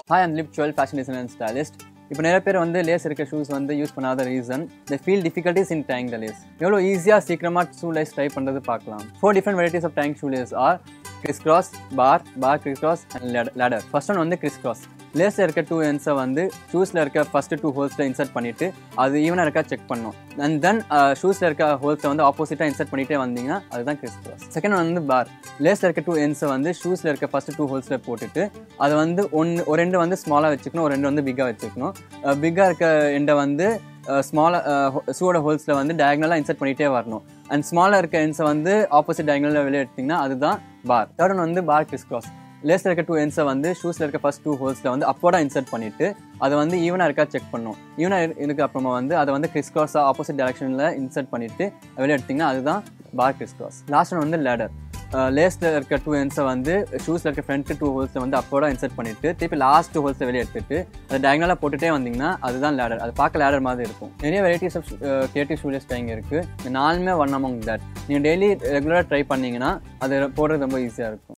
hi and லிப் டுவெல் fashion design and stylist இப்போ நிறைய பேர் வந்து லேஸ் இருக்க ஷூஸ் வந்து யூஸ் பண்ணாத reason the feel difficulties in tying the lace எவ்வளோ ஈஸியாக சீக்கிரமாக ஷூ லேஸ் ட்ரை பண்ணுறது பார்க்கலாம் four different varieties of tying shoe lace are criss cross bar bar criss cross and ladder first one வந்து criss cross லேஸில் இருக்க two என்ஸை வந்து ஷூஸில் இருக்க ஃபஸ்ட்டு டூ ஹோல்ஸில் இன்சர்ட் பண்ணிவிட்டு அது ஈவனாக இருக்கா செக் பண்ணணும் அண்ட் தென் ஷூஸில் இருக்க ஹோல்ஸை வந்து ஆப்போசிட்டாக இன்சர்ட் பண்ணிகிட்டே வந்தீங்கன்னா அதுதான் கிறிஸ் கிராஸ் செகண்ட் வந்து பார் லேஸில் இருக்க டூ என்ஸை வந்து ஷூஸில் இருக்க ஃபஸ்ட்டு டூ ஹோல்ஸில் போட்டுட்டு அதை வந்து ஒன்று ஒரு ரெண்டு வந்து ஸ்மாலாக வச்சுக்கணும் ஒரு ரெண்டு வந்து பிக்காக வச்சுக்கணும் பிக்காக இருக்க எண்டை வந்து ஸ்மாலாக ஷூவோட ஹோல்ஸில் வந்து டயக்னலாக இன்சர்ட் பண்ணிகிட்டே வரணும் அண்ட் ஸ்மாலாக இருக்க என்ஸை வந்து ஆப்போசிட் டயக்னலில் வெளியே எடுத்திங்கன்னா அதுதான் பார் தேர்ட் ஒன் வந்து பார் கிறிஸ் கிராஸ் லேஸில் இருக்க டூ என்ஸை வந்து ஷூஸில் இருக்க ஃபஸ்ட் டூ ஹோல்ஸில் வந்து அப்போட இன்சர்ட் பண்ணிவிட்டு அதை வந்து ஈவனாக இருக்கா செக் பண்ணும் ஈவனாக இருக்கு அப்புறமா வந்து அதை வந்து கிறிஸ் கிராஸாக ஆப்போசிட் டேரக்ஷனில் இன்சர்ட் பண்ணிவிட்டு வெளியே எடுத்திங்கன்னா அதுதான் bar criss cross last one வந்து லேடர் லேஸில் இருக்க டூ என்ஸை வந்து ஷூஸில் இருக்க ஃப்ரண்ட் டூ ஹோல்ஸில் வந்து அப்போட இன்சர்ட் பண்ணிவிட்டு திருப்பி லாஸ்ட் டூ ஹோல்ஸை வெளியே எடுத்துட்டு அதை டயக்னலாக போட்டுட்டே வந்தீங்கன்னா அதுதான் லேடர் அது பார்க்க லேடர் மாதிரி இருக்கும் நிறைய varieties of creative studios tying இருக்குது நாலுமே ஒன் அமௌங் தட் நீங்கள் டெய்லி ரெகுலராக ட்ரை பண்ணீங்கன்னா அது போடுறது ரொம்ப ஈஸியாக இருக்கும்